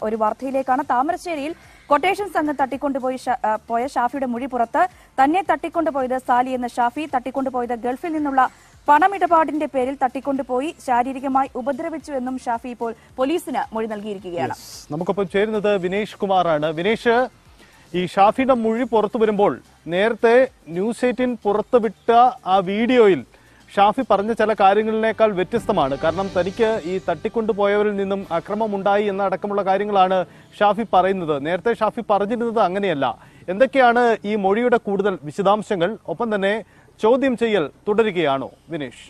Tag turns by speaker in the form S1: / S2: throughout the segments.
S1: ഒരു വാർത്തയിലേക്കാണ് താമരശ്ശേരിയിൽ കൊട്ടേഷൻ സംഘം തട്ടിക്കൊണ്ടുപോയി ഷ- ആ, പോയ ഷാഫിയുടെ മൊഴി പുറത്ത് തന്നെ തട്ടിക്കൊണ്ടുപോയത് സാലി എന്ന ഷാഫി തട്ടിക്കൊണ്ടുപോയത് ഗൾഫിൽ നിന്നുള്ള പണമിടപാടിന്റെ പേരിൽ തട്ടിക്കൊണ്ടുപോയി ശാരീരികമായി ഉപദ്രവിച്ചു എന്നും ഷാഫി ഇപ്പോൾ പോലീസിന് മൊഴി നൽകിയിരിക്കുകയാണ്
S2: നമുക്കൊപ്പം ചേരുന്നത് വിനേഷ് കുമാറാണ് വിനേഷ് ഈ ഷാഫിയുടെ മൊഴി പുറത്തു വരുമ്പോൾ നേരത്തെ ന്യൂസ് എയ്റ്റീൻ പുറത്തുവിട്ട ആ വീഡിയോയിൽ ഷാഫി പറഞ്ഞ ചില കാര്യങ്ങളിനേക്കാൾ വ്യത്യസ്തമാണ് കാരണം തനിക്ക് ഈ തട്ടിക്കൊണ്ടുപോയവരിൽ നിന്നും അക്രമമുണ്ടായി എന്ന അടക്കമുള്ള കാര്യങ്ങളാണ് ഷാഫി പറയുന്നത് നേരത്തെ ഷാഫി പറഞ്ഞിരുന്നത് അങ്ങനെയല്ല എന്തൊക്കെയാണ് ഈ മൊഴിയുടെ കൂടുതൽ വിശദാംശങ്ങൾ ഒപ്പം തന്നെ ചോദ്യം ചെയ്യൽ തുടരുകയാണോ വിനേഷ്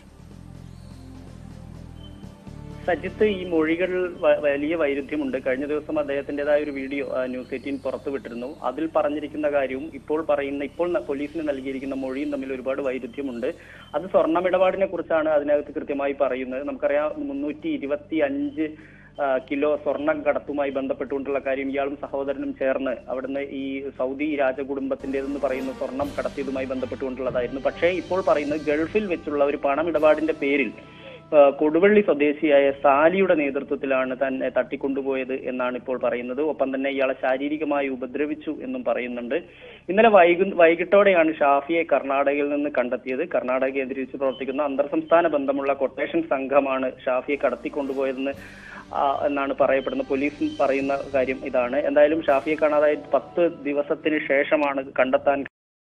S3: സജിത്ത് ഈ മൊഴികൾ വ- വലിയ വൈരുദ്ധ്യമുണ്ട് കഴിഞ്ഞ ദിവസം അദ്ദേഹത്തിന്റേതായ ഒരു വീഡിയോ ആ, ന്യൂസ് എയ്റ്റീൻ പുറത്തുവിട്ടിരുന്നു അതിൽ പറഞ്ഞിരിക്കുന്ന കാര്യവും ഇപ്പോൾ പറയുന്ന ഇപ്പോൾ ന- പോലീസിന് നൽകിയിരിക്കുന്ന മൊഴിയും തമ്മിൽ ഒരുപാട് വൈരുദ്ധ്യമുണ്ട് അത് സ്വർണ്ണമിടപാടിനെ കുറിച്ചാണ് അതിനകത്ത് കൃത്യമായി പറയുന്നത് നമുക്കറിയാം മുന്നൂറ്റി ഇരുപത്തി അഞ്ച് ആ, കിലോ സ്വർണം കടത്തുമായി ബന്ധപ്പെട്ടുകൊണ്ടുള്ള കാര്യം ഇയാളും സഹോദരനും ചേർന്ന് അവിടുന്ന് ഈ സൗദി രാജകുടുംബത്തിന്റേതെന്ന് പറയുന്ന സ്വർണം കടത്തിയതുമായി ബന്ധപ്പെട്ടുകൊണ്ടുള്ളതായിരുന്നു പക്ഷേ ഇപ്പോൾ പറയുന്നത് ഗൾഫിൽ വെച്ചുള്ള ഒരു പണമിടപാടിന്റെ പേരിൽ ആ, കൊടുവള്ളി സ്വദേശിയായ സാലിയുടെ നേതൃത്വത്തിലാണ് തന്നെ തട്ടിക്കൊണ്ടുപോയത് എന്നാണ് ഇപ്പോൾ പറയുന്നത് ഒപ്പം തന്നെ ഇയാളെ ശാരീരികമായി ഉപദ്രവിച്ചു എന്നും പറയുന്നുണ്ട് ഇന്നലെ വൈകു വൈകിട്ടോടെയാണ് ഷാഫിയെ കർണാടകയിൽ നിന്ന് കണ്ടെത്തിയത് കർണാടക കേന്ദ്രീകരിച്ച് പ്രവർത്തിക്കുന്ന അന്തർ സംസ്ഥാന ബന്ധമുള്ള കൊട്ടേഷൻ സംഘമാണ് ഷാഫിയെ കടത്തിക്കൊണ്ടുപോയതെന്ന് ആ, എന്നാണ് പറയപ്പെടുന്നത് പോലീസ് പറയുന്ന കാര്യം ഇതാണ് എന്തായാലും ഷാഫിയെ കാണാതായി പത്ത് ദിവസത്തിന് ശേഷമാണ് കണ്ടെത്താൻ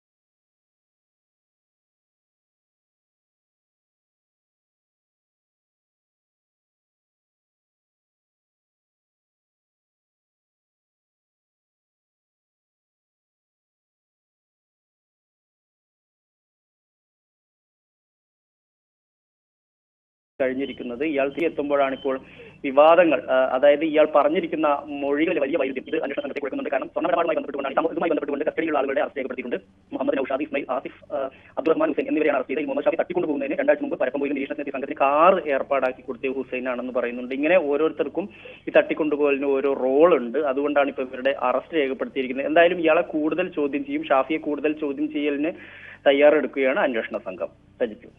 S3: കഴിഞ്ഞിരിക്കുന്നത് ഇയാൾ തിരികെ എത്തുമ്പോഴാണ് ഇപ്പോൾ വിവാദങ്ങൾ ആ, അതായത് ഇയാൾ പറഞ്ഞിരിക്കുന്ന മൊഴികൾ വലിയ വൈരുദ്ധ്യം ഇത് അന്വേഷണ സംഘത്തെ കൊടുക്കുന്നുണ്ട് കാരണം സ്വർണ്ണമിടപാടുമായി ബന്ധപ്പെട്ടുകൊണ്ടാണ് സമ- ഇതുമായി ബന്ധപ്പെട്ടുകൊണ്ട് കസ്റ്റഡിയിലുള്ള ആളുകളുടെ അറസ്റ്റ് രേഖപ്പെടുത്തിയിട്ടുണ്ട് മുഹമ്മദ് നൌഷാദ് ഇസ്മയിൽ ആസിഫ് ആ, അബ്ദുറഹ്മാൻ ഹുസൈൻ എന്നിവരെയാണ് അറസ്റ്റ് ചെയ്തത് ഈ മുഹമ്മദ് ഷാഫി തട്ടിക്കൊണ്ടുപോകുന്നതിന് രണ്ടാഴ്ച മുമ്പ് പരപ്പമ്പോയിൽ നിരീക്ഷണത്തിനെത്തിയ സംഘത്തിന് കാർ ഏർപ്പാടാക്കി കൊടുത്തിയ ഹുസൈൻ ആണെന്ന് പറയുന്നുണ്ട് ഇങ്ങനെ ഓരോരുത്തർക്കും ഈ തട്ടിക്കൊണ്ടുപോകലിന് ഓരോ റോൾ ഉണ്ട് അതുകൊണ്ടാണ് ഇപ്പോൾ ഇവരുടെ അറസ്റ്റ് രേഖപ്പെടുത്തിയിരിക്കുന്നത് എന്തായാലും ഇയാളെ കൂടുതൽ ചോദ്യം ചെയ്യും ഷാഫിയെ കൂടുതൽ ചോദ്യം ചെയ്യലിന് തയ്യാറെടുക്കുകയാണ് അന്വേഷണ സംഘം സജിത്തു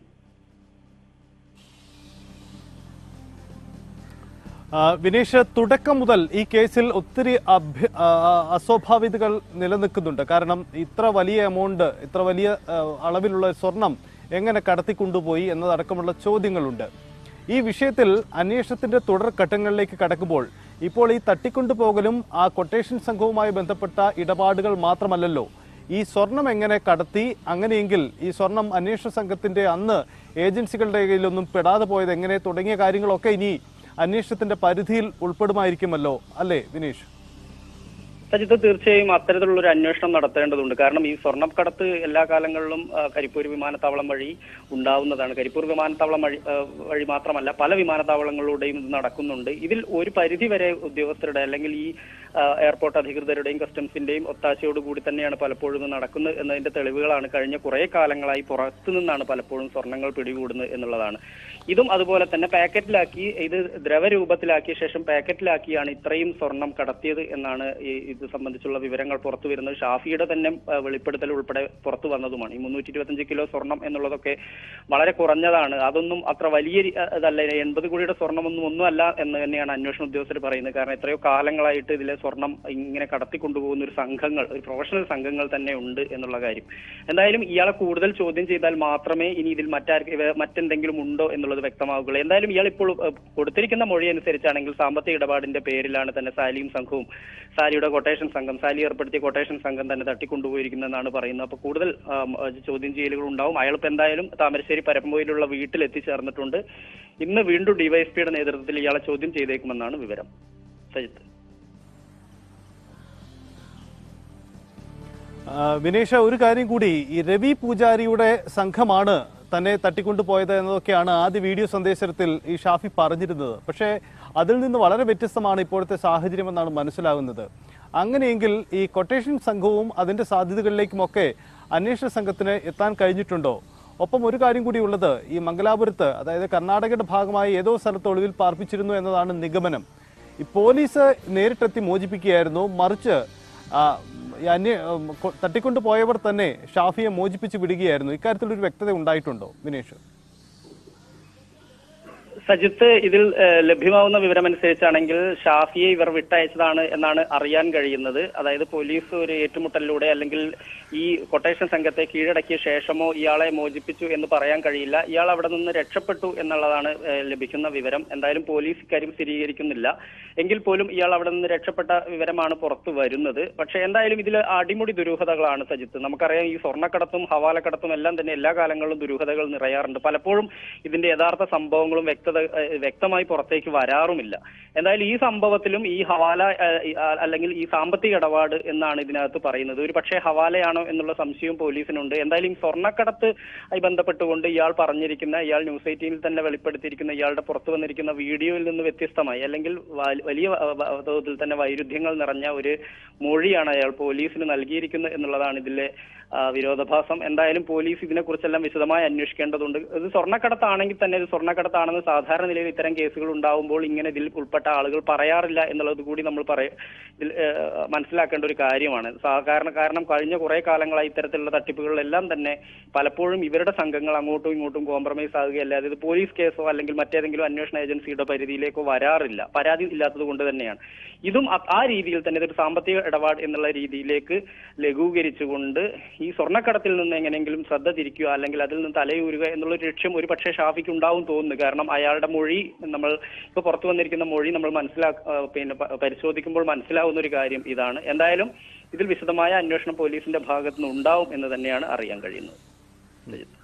S2: ആ, വിനീഷ് തുടക്കം മുതൽ ഈ കേസിൽ ഒത്തിരി അഭ്യ ആ, ആ, അസ്വാഭാവികതകൾ നിലനിൽക്കുന്നുണ്ട് കാരണം ഇത്ര വലിയ എമൗണ്ട് ഇത്ര വലിയ ആ, അളവിലുള്ള സ്വർണം എങ്ങനെ കടത്തിക്കൊണ്ടുപോയി എന്നതടക്കമുള്ള ചോദ്യങ്ങളുണ്ട് ഈ വിഷയത്തിൽ അന്വേഷണത്തിന്റെ തുടർ ഘട്ടങ്ങളിലേക്ക് കടക്കുമ്പോൾ ഇപ്പോൾ ഈ തട്ടിക്കൊണ്ടുപോകലും ആ കൊട്ടേഷൻ സംഘവുമായി ബന്ധപ്പെട്ട ഇടപാടുകൾ മാത്രമല്ലല്ലോ ഈ സ്വർണം എങ്ങനെ കടത്തി അങ്ങനെയെങ്കിൽ ഈ സ്വർണം അന്വേഷണ സംഘത്തിന്റെ അന്ന് ഏജൻസികളുടെ കയ്യിലൊന്നും പെടാതെ പോയത് എങ്ങനെ തുടങ്ങിയ കാര്യങ്ങളൊക്കെ ഇനി അന്വേഷണത്തിന്റെ പരിധിയിൽ ഉൾപ്പെടുമായിരിക്കുമല്ലോ അല്ലേ വിനീഷ്
S3: സജിത്ത് തീർച്ചയായും അത്തരത്തിലുള്ള ഒരു അന്വേഷണം നടത്തേണ്ടതുണ്ട് കാരണം ഈ സ്വർണ്ണക്കടത്ത് എല്ലാ കാലങ്ങളിലും ആ, കരിപ്പൂർ വിമാനത്താവളം വഴി ഉണ്ടാവുന്നതാണ് കരിപ്പൂർ വിമാനത്താവളം വഴി ആ, വഴി മാത്രമല്ല പല വിമാനത്താവളങ്ങളിലൂടെയും ഇത് നടക്കുന്നുണ്ട് ഇതിൽ ഒരു പരിധി വരെ ഉദ്യോഗസ്ഥരുടെ അല്ലെങ്കിൽ ഈ ആ, എയർപോർട്ട് അധികൃതരുടെയും കസ്റ്റംസിന്റെയും ഒത്താശയോട് കൂടി തന്നെയാണ് പലപ്പോഴും ഇത് നടക്കുന്നത് എന്നതിന്റെ തെളിവുകളാണ് കഴിഞ്ഞ കുറെ കാലങ്ങളായി പുറത്തു നിന്നാണ് പലപ്പോഴും സ്വർണ്ണങ്ങൾ പിടികൂടുന്നത് എന്നുള്ളതാണ് ഇതും അതുപോലെ തന്നെ പാക്കറ്റിലാക്കി ഇത് ദ്രവരൂപത്തിലാക്കിയ ശേഷം പാക്കറ്റിലാക്കിയാണ് ഇത്രയും സ്വർണം കടത്തിയത് എന്നാണ് ഈ ഇത് സംബന്ധിച്ചുള്ള വിവരങ്ങൾ പുറത്തു വരുന്നത് ഷാഫിയുടെ തന്നെ ആ, വെളിപ്പെടുത്തൽ ഉൾപ്പെടെ പുറത്തു വന്നതുമാണ് ഈ മുന്നൂറ്റി ഇരുപത്തഞ്ച് കിലോ സ്വർണം എന്നുള്ളതൊക്കെ വളരെ കുറഞ്ഞതാണ് അതൊന്നും അത്ര വലിയ രി- ആ, ഇതല്ല എൺപത് കോടിയുടെ സ്വർണ്ണമൊന്നും ഒന്നുമല്ല എന്ന് തന്നെയാണ് അന്വേഷണ ഉദ്യോഗസ്ഥർ പറയുന്നത് കാരണം എത്രയോ കാലങ്ങളായിട്ട് ഇതിലെ സ്വർണം ഇങ്ങനെ കടത്തിക്കൊണ്ടുപോകുന്ന ഒരു സംഘങ്ങൾ ഒരു പ്രൊഫഷണൽ സംഘങ്ങൾ തന്നെ ഉണ്ട് എന്നുള്ള കാര്യം എന്തായാലും ഇയാളെ കൂടുതൽ ചോദ്യം ചെയ്താൽ മാത്രമേ ഇനി ഇതിൽ മറ്റാർക്ക് ഇവ- മറ്റെന്തെങ്കിലും ഉണ്ടോ എന്നുള്ളത് വ്യക്തമാവുകയുള്ളൂ എന്തായാലും ഇയാൾ ഇപ്പോൾ ഏഹ്, കൊടുത്തിരിക്കുന്ന മൊഴി അനുസരിച്ചാണെങ്കിൽ സാമ്പത്തിക ഇടപാടിന്റെ പേരിലാണ് തന്നെ സാലിയും സംഘവും സാലിയുടെ കൊട്ടേഷൻ സംഘം സാലി ഏർപ്പെടുത്തിയ കൊട്ടേഷൻ സംഘം തന്നെ തട്ടിക്കൊണ്ടുപോയിരിക്കുന്നതെന്നാണ് പറയുന്നത് അപ്പൊ കൂടുതൽ ആം, ഏഹ്, ചോദ്യം ചെയ്യലുകൾ ഉണ്ടാവും അയാൾ ഇപ്പൊ എന്തായാലും താമരശ്ശേരി പരമ്പൊയിലുള്ള വീട്ടിൽ എത്തിച്ചേർന്നിട്ടുണ്ട് ഇന്ന് വീണ്ടും ഡിവൈഎസ്പിയുടെ നേതൃത്വത്തിൽ ഇയാളെ ചോദ്യം ചെയ്തേക്കുമെന്നാണ് വിവരം സജിത്ത്
S2: ആ, വിനീഷ ഒരു കാര്യം കൂടി ഈ രവി പൂജാരിയുടെ സംഘമാണ് തന്നെ തട്ടിക്കൊണ്ടുപോയത് എന്നതൊക്കെയാണ് ആദ്യ വീഡിയോ സന്ദേശത്തിൽ ഈ ഷാഫി പറഞ്ഞിരുന്നത് പക്ഷേ അതിൽ നിന്ന് വളരെ വ്യത്യസ്തമാണ് ഇപ്പോഴത്തെ സാഹചര്യം എന്നാണ് മനസ്സിലാകുന്നത് അങ്ങനെയെങ്കിൽ ഈ കൊട്ടേഷൻ സംഘവും അതിന്റെ സാധ്യതകളിലേക്കുമൊക്കെ അന്വേഷണ സംഘത്തിന് എത്താൻ കഴിഞ്ഞിട്ടുണ്ടോ ഒപ്പം ഒരു കാര്യം കൂടി ഉള്ളത് ഈ മംഗലാപുരത്ത് അതായത് കർണാടകയുടെ ഭാഗമായി ഏതോ സ്ഥലത്ത് ഒളിവിൽ പാർപ്പിച്ചിരുന്നു എന്നതാണ് നിഗമനം ഈ പോലീസ് നേരിട്ടെത്തി മോചിപ്പിക്കുകയായിരുന്നു മറിച്ച് ആ, ഈ അന്യ ഉം, കൊ- തട്ടിക്കൊണ്ടു പോയവർ തന്നെ ഷാഫിയെ മോചിപ്പിച്ച് വിടുകയായിരുന്നു ഇക്കാര്യത്തിൽ ഒരു വ്യക്തത ഉണ്ടായിട്ടുണ്ടോ വിനേഷ്
S3: സജിത്ത് ഇതിൽ ഏഹ്, ലഭ്യമാവുന്ന വിവരമനുസരിച്ചാണെങ്കിൽ ഷാഫിയെ ഇവർ വിട്ടയച്ചതാണ് എന്നാണ് അറിയാൻ കഴിയുന്നത് അതായത് പോലീസ് ഒരു ഏറ്റുമുട്ടലിലൂടെ അല്ലെങ്കിൽ ഈ കൊട്ടേഷൻ സംഘത്തെ കീഴടക്കിയ ശേഷമോ ഇയാളെ മോചിപ്പിച്ചു എന്ന് പറയാൻ കഴിയില്ല ഇയാൾ അവിടെ നിന്ന് രക്ഷപ്പെട്ടു എന്നുള്ളതാണ് ഏഹ്, ലഭിക്കുന്ന വിവരം എന്തായാലും പോലീസ് ഇക്കാര്യം സ്ഥിരീകരിക്കുന്നില്ല എങ്കിൽ പോലും ഇയാൾ അവിടെ നിന്ന് രക്ഷപ്പെട്ട വിവരമാണ് പുറത്തു വരുന്നത് പക്ഷേ എന്തായാലും ഇതിൽ അടിമുടി ദുരൂഹതകളാണ് സജിത്ത് നമുക്കറിയാം ഈ സ്വർണ്ണക്കടത്തും ഹവാലക്കടത്തും എല്ലാം തന്നെ എല്ലാ കാലങ്ങളിലും ദുരൂഹതകൾ നിറയാറുണ്ട് പലപ്പോഴും ഇതിന്റെ യഥാർത്ഥ സംഭവങ്ങളും വ്യക്തത ഏഹ്, വ്യക്തമായി പുറത്തേക്ക് വരാറുമില്ല എന്തായാലും ഈ സംഭവത്തിലും ഈ ഹവാല ഏഹ്, ഈ, ആ, അല്ലെങ്കിൽ ഈ സാമ്പത്തിക ഇടപാട് എന്നാണ് ഇതിനകത്ത് പറയുന്നത് ഒരു പക്ഷേ ഹവാലയാണോ എന്നുള്ള സംശയവും പോലീസിനുണ്ട് എന്തായാലും ഈ സ്വർണ്ണക്കടത്ത് ആയി ബന്ധപ്പെട്ടുകൊണ്ട് ഇയാൾ പറഞ്ഞിരിക്കുന്ന ഇയാൾ ന്യൂസ് എയ്റ്റീനിൽ തന്നെ വെളിപ്പെടുത്തിയിരിക്കുന്ന ഇയാളുടെ പുറത്തു വന്നിരിക്കുന്ന വീഡിയോയിൽ നിന്ന് വ്യത്യസ്തമായി അല്ലെങ്കിൽ വ- വലിയ വ- വ- തോതിൽ തന്നെ വൈരുദ്ധ്യങ്ങൾ നിറഞ്ഞ ഒരു മൊഴിയാണ് അയാൾ പോലീസിന് നൽകിയിരിക്കുന്നത് എന്നുള്ളതാണ് ഇതിലെ ആ, വിരോധാഭാസം എന്തായാലും പോലീസ് ഇതിനെക്കുറിച്ചെല്ലാം വിശദമായി അന്വേഷിക്കേണ്ടതുണ്ട് ഇത് സ്വർണ്ണക്കടത്താണെങ്കിൽ തന്നെ ഇത് സ്വർണ്ണക്കടത്താണെന്ന് സാധാരണ നിലയിൽ ഇത്തരം കേസുകൾ ഉണ്ടാവുമ്പോൾ ഇങ്ങനെ ഇതിൽ ഉൾപ്പെട്ട ആളുകൾ പറയാറില്ല എന്നുള്ളത് കൂടി നമ്മൾ പറയ ഇതിൽ ഏഹ്, മനസ്സിലാക്കേണ്ട ഒരു കാര്യമാണ് സാധാരണ കാരണം കഴിഞ്ഞ കുറെ കാലങ്ങളായി ഇത്തരത്തിലുള്ള തട്ടിപ്പുകളിലെല്ലാം തന്നെ പലപ്പോഴും ഇവരുടെ സംഘങ്ങൾ അങ്ങോട്ടും ഇങ്ങോട്ടും കോംപ്രമൈസ് ആകുകയല്ലാതെ ഇത് പോലീസ് കേസോ അല്ലെങ്കിൽ മറ്റേതെങ്കിലും അന്വേഷണ ഏജൻസിയുടെ പരിധിയിലേക്കോ വരാറില്ല പരാതി ഇല്ലാത്തത് കൊണ്ട് തന്നെയാണ് ഇതും അ- ആ രീതിയിൽ തന്നെ ഇതൊരു സാമ്പത്തിക ഇടപാട് എന്നുള്ള രീതിയിലേക്ക് ലഘൂകരിച്ചുകൊണ്ട് ഈ സ്വർണ്ണക്കടത്തിൽ നിന്ന് എങ്ങനെയെങ്കിലും ശ്രദ്ധ തിരിക്കുക അല്ലെങ്കിൽ അതിൽ നിന്ന് തലയൂരുക എന്നുള്ള ഒരു ലക്ഷ്യം ഒരു പക്ഷേ ഷാഫിക്ക് ഉണ്ടാവും തോന്നുന്നു കാരണം അയാളുടെ മൊഴി നമ്മൾ ഇപ്പൊ പുറത്തു വന്നിരിക്കുന്ന മൊഴി നമ്മൾ മനസ്സിലാ ആ, പിന്നെ പ- പരിശോധിക്കുമ്പോൾ മനസ്സിലാവുന്ന ഒരു കാര്യം ഇതാണ് എന്തായാലും ഇതിൽ വിശദമായ അന്വേഷണം പോലീസിന്റെ ഭാഗത്തുനിന്ന് ഉണ്ടാവും എന്ന് തന്നെയാണ് അറിയാൻ കഴിയുന്നത്